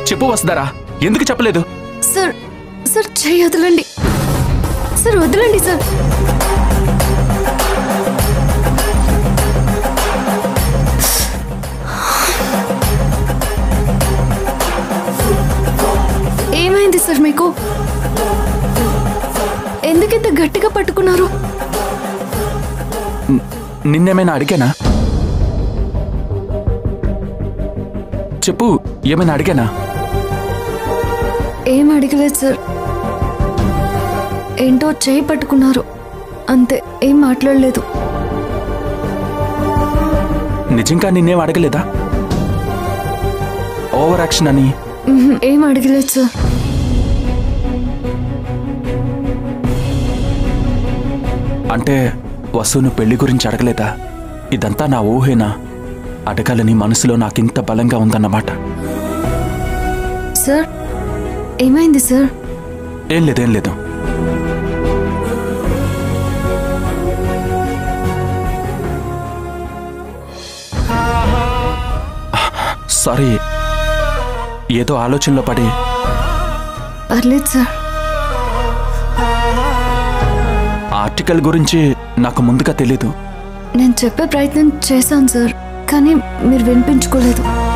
చెప్పు వసుధారా ఎందుకు చెప్పలేదు సార్ సార్ చెయ్యి వదలండి సార్ వదలండి సార్ ఏమైంది సార్ మీకు ఎందుకింత గట్టిగా పట్టుకున్నారు నిన్నేమైనా అడిగానా చెప్పు ఏమైనా అడిగానా ఏం అడగలేదు సార్ ఏంటో చేయి పట్టుకున్నారు అంతే ఏం మాట్లాడలేదు నిజంగా నిన్నేం అడగలేదా ఓవర్ యాక్షన్ అని మ్మ్, ఏం అడగలేదు సార్ అంటే వసును పెళ్లి గురించి అడగలేదా ఇదంతా నా ఊహేనా అడగాలని మనసులో నాకింత బలంగా ఉందన్నమాట సార్ ఏమైంది సార్ ఏం లేదు ఏం లేదు సారీ ఏదో ఆలోచనలో పడి పర్లేదు సార్ ఆర్టికల్ గురించి నాకు ముందుగా తెలీదు నేను చెప్పే ప్రయత్నం చేశాను సార్ కానీ మీరు వినిపించుకోలేదు